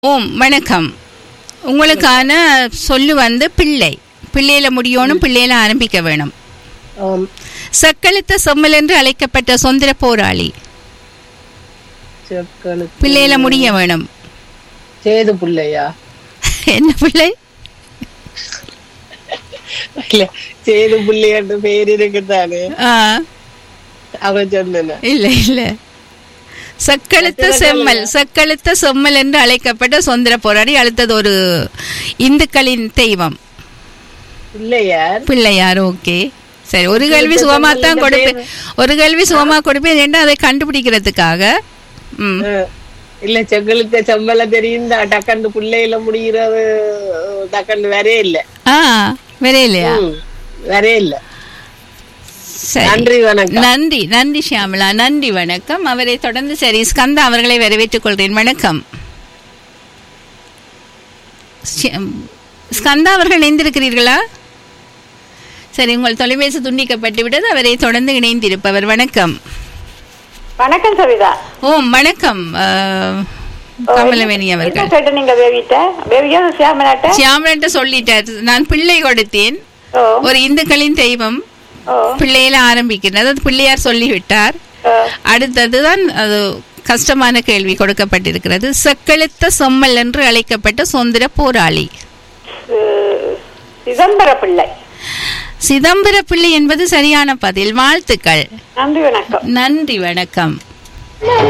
ஓம் வணக்கம் உங்களுக்கான சொல்லு வந்து பிள்ளை பிள்ளையில முடியணும் பிள்ளையில ஆரம்பிக்க வேணும் ஆம். சக்களித்த செம்மல் என்று அழைக்கப்பட்ட சுதந்திர போராளி செக்கழுத்து. பிள்ளையில முடிய வேணும் சேது புள்ளையா என்ன பிள்ளை இல்ல சேது புள்ளையன்ற பேர் இருக்குதானே ஆ, அவன் சொன்ன இல்ல இல்ல சக்களித்த செம்மல் சக்களித்த செம்மல் என்று அழைக்கப்பட்ட சுதந்திர போராளி அடுத்தது ஒரு இந்துக்களின் தெய்வம் பிள்ளையார் பிள்ளையார் ஓகே சரி ஒரு கேள்வி சுகமா தான் கொடுப்பேன் ஒரு கேள்வி சுகமா கொடுப்பேன் ஏன்னா அதை கண்டுபிடிக்கிறதுக்காக ம் அஹ், இல்ல செக்கழுத்த செம்மல தெரியும் தான் டக்கண்டு புள்ளையில முடிகிறது அஹ், டக்கண்டு வரே இல்ல ஆ வேற இல்லையா ம், வரே இல்ல சரி நன்றி வணக்கம் நன்றி நன்றி ஷியாமலா நன்றி வணக்கம் அவரை தொடர்ந்து சரி ஸ்கந்தா அவர்களை வரவேற்றுக் கொள்கிறேன் வணக்கம் ஷி- ஸ்கந்தா அவர்கள் இணைந்திருக்கிறீர்களா சரி உங்கள் தொலைபேசி துண்டிக்கப்பட்டு விட்டது அவரை தொடர்ந்து இணைந்திருப்பவர் வணக்கம் வணக்கம் சவிதா ஓம் வணக்கம் அஹ், கமலவேணி என்ன அவர்கள் கேட்ட நீங்க பேபிட்ட பேபியா சியாமலாட்ட சியாமலன்ட்ட சொல்லிட்டார் நான் பிள்ளை கொடுத்தேன் ஓ ஒரு இந்துக்களின் தெய்வம் ஓ பிள்ளையில ஆரம்பிக்கிறது அது பிள்ளையார் சொல்லிவிட்டார் ஓ. அடுத்ததுதான் அது கஷ்டமான கேள்வி கொடுக்கப்பட்டிருக்கிறது செக்கெழுத்த சொம்மல் என்று அழைக்கப்பட்ட சுதந்திர போராளி சி- சிதம்பர பிள்ளை சிதம்பர பிள்ளை என்பது சரியான பதில் வாழ்த்துக்கள் நன்றி வணக்கம் நன்றி வணக்கம்